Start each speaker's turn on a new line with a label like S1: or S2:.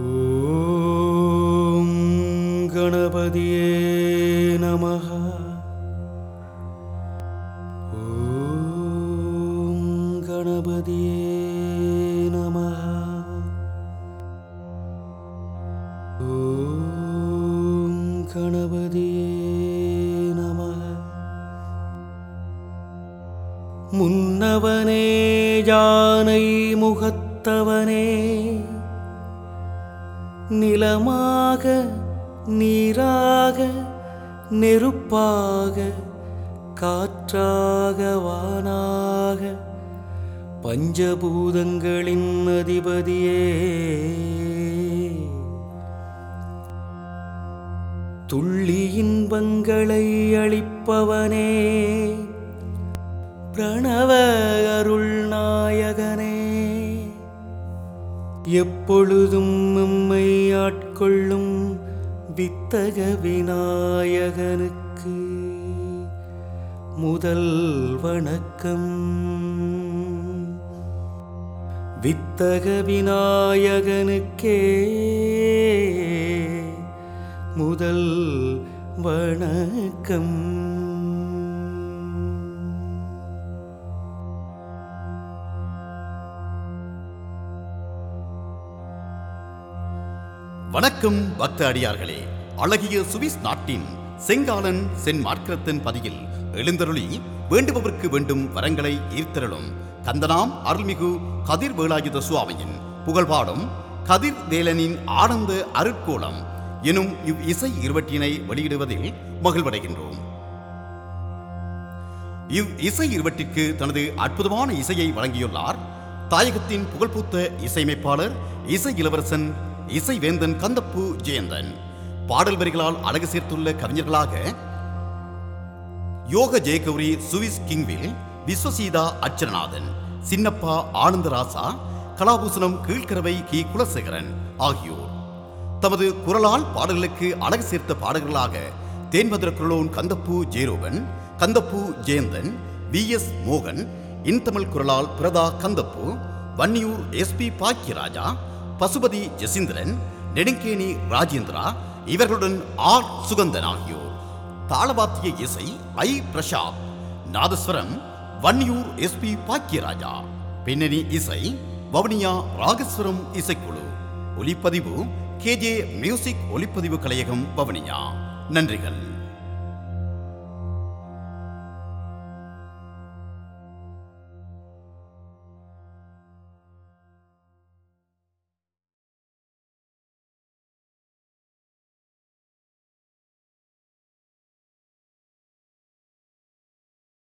S1: ॐ गणपतये नमः ॐ गणपतये नमः ॐ गणपतये नमः முன்னவனே யானை முகத்தவனே நிலமாக நீராக நெருப்பாக காற்றாக வானாக பஞ்சபூதங்களின் அதிபதியே துள்ளி இன்பங்களை அளிப்பவனே பிரணவ அருள் நாயகனே எப்பொழுதும் நம்மை ஆட்கொள்ளும் வித்தக விநாயகனுக்கு முதல் வணக்கம் வித்தக விநாயகனுக்கே முதல் வணக்கம்
S2: வணக்கம் பக்த அடியார்களே அழகிய சுவிஸ் நாட்டின் செங்காலன் சென் மார்க்கரத்தின் பதியில் எழுந்தருளி வேண்டுபவர்க்கு வேண்டும் வரங்களை ஈர்த்தருளும் கந்தனாம் அருள்மிகு கதிர் வேலாயுத சுவாமியின் புகழ்பாடும் கதிர் வேலனின் ஆனந்த அருட்கோலம் எனும் இவ் இசை இருவட்டினை வெளியிடுவதில் மகிழ்வடைகின்றோம் இவ் இசை இருவட்டிற்கு தனது அற்புதமான இசையை வழங்கியுள்ளார் தாயகத்தின் புகழ்பூத்த இசையமைப்பாளர் இசை இளவரசன் இசை வேந்தன் கந்தப்பு ஜெயந்தன் பாடல் வரிகளால் அழகு சேர்த்துள்ள கவிஞர்களாக யோக ஜெயகௌரி சுவிஸ் கிங்வில் விஸ்வசீதா அச்சரநாதன் சின்னப்பா ஆனந்தராசா கலாபூசணம் கீழ்கரவை கி குலசேகரன் ஆகியோர் தமது குரலால் பாடல்களுக்கு அழகு சேர்த்த பாடகர்களாக தேன்மதுர குரலோன் கந்தப்பு ஜெயரோபன் கந்தப்பு ஜெயந்தன் வி எஸ் மோகன் இன்தமிழ் குரலால் பிரதா கந்தப்பு வன்னியூர் எஸ்பி பாக்கியராஜா பசுபதி ஜெசிந்திரன் நெடுங்கேணி ராஜேந்திரா இவர்களுடன் ஆர் சுகந்தன் ஆகியோர் தாளவாத்திய இசை ஐ பிரசாத் நாதஸ்வரம் வன்னியூர் எஸ்பி பாக்கியராஜா பின்னணி இசை வவுனியா ராகஸ்வரம் இசைக்குழு ஒலிப்பதிவு கேஜே மியூசிக் ஒலிப்பதிவு கலையகம் வவுனியா நன்றிகள்